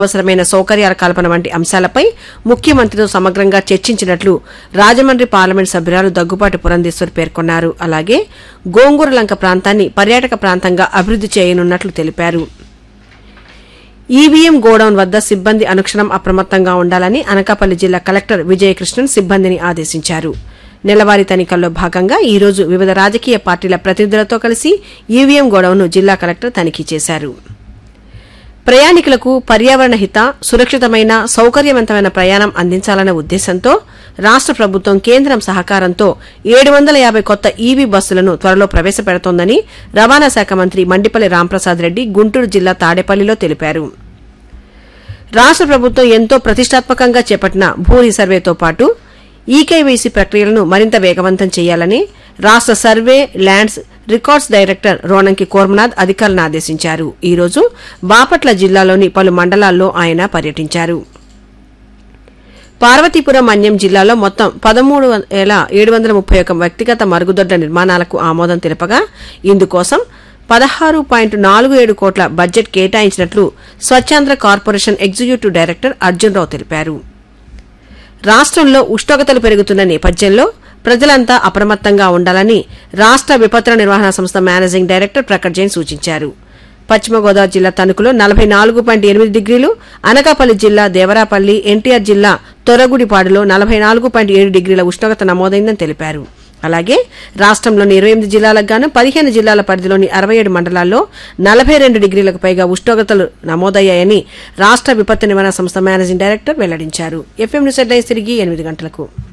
అవసరమైన సౌకర్యాల కల్పన వంటి అంశాలపై ముఖ్యమంత్రితో సమగ్రంగా చర్చించినట్లు రాజమండ్రి పార్లమెంట్ సభ్యురాలు దగ్గుపాటి పురంధేశ్వరి పేర్కొన్నారు అలాగే గోంగూరలంక ప్రాంతాన్ని పర్యాటక ప్రాంతంగా అభివృద్ది చేయనున్నట్లు తెలిపారు ఈవీఎం గోడౌన్ వద్ద సిబ్బంది అనుక్షణం అప్రమత్తంగా ఉండాలని అనకాపల్లి జిల్లా కలెక్టర్ విజయకృష్ణన్ సిబ్బందిని ఆదేశించారు నెలవారీ తనిఖీల్లో భాగంగా ఈ రోజు వివిధ రాజకీయ పార్టీల ప్రతినిధులతో కలిసి ఈవీఎం గోడౌన్ను జిల్లా కలెక్టర్ తనిఖీ చేశారు ప్రయాణికులకు పర్యావరణ హిత సురక్షితమైన సౌకర్యవంతమైన ప్రయాణం అందించాలనే ఉద్దేశంతో రాష్ట ప్రభుత్వం కేంద్రం సహకారంతో ఏడు వందల యాభై కొత్త ఈవీ బస్సులను త్వరలో ప్రవేశపెడుతోందని రవాణా శాఖ మంత్రి మండిపల్లి రాంప్రసాద్ రెడ్డి గుంటూరు జిల్లా తాడేపల్లిలో తెలిపారు రాష్ట ప్రభుత్వం ఎంతో ప్రతిష్టాత్మకంగా చేపట్టిన భూ రీసర్వేతో పాటు ఈకేవైసీ ప్రక్రియలను మరింత వేగవంతం చేయాలని రాష్ట survey lands records director Ronanki Kurmanath అధికారులను ఆదేశించారు ఈ రోజు బాపట్ల జిల్లాలోని పలు మండలాల్లో ఆయన పర్యటించారు పార్వతీపురం మన్యం జిల్లాలో మొత్తం పదమూడు వేల ఏడు వందల ముప్పై ఒక వ్యక్తిగత మరుగుదొడ్ల నిర్మాణాలకు ఆమోదం తెలపగా ఇందుకోసం పదహారు పాయింట్ నాలుగు ఏడు కోట్ల బడ్జెట్ కేటాయించినట్లు Swachhandhra corporation executive director Arjun Rao తెలిపారు రాష్ట్రంలో ఉష్ణోగ్రతలు పెరుగుతున్న నేపథ్యంలో ప్రజలంతా అప్రమత్తంగా ఉండాలని రాష్ట్ర విపత్తుల నిర్వహణ సంస్థ మేనేజింగ్ డైరెక్టర్ ప్రకట్ జైన్ సూచించారు పశ్చిమ గోదావరి జిల్లా తణుకులో నలభై నాలుగు పాయింట్ ఎనిమిది డిగ్రీలు అనకాపల్లి జిల్లా దేవరాపల్లి ఎన్టీఆర్ జిల్లా తొరగుడిపాడులో నలభై నాలుగు పాయింట్ ఏడు డిగ్రీల ఉష్ణోగ్రత నమోదైందని తెలిపారు అలాగే రాష్ట్రంలోని ఇరవై ఎనిమిది జిల్లాలకు గాను పదిహేను జిల్లాల పరిధిలోని అరవై ఏడు మండలాల్లో నలభై రెండు డిగ్రీలకు పైగా ఉష్ణోగ్రతలు నమోదయ్యాయని రాష్ట్ర విపత్తు నివారణ సంస్థ మేనేజింగ్ డైరెక్టర్ వెల్లడించారు ఎఫ్ఎం న్యూస్ హెడ్లైన్స్ తిరిగి ఎనిమిది గంటలకు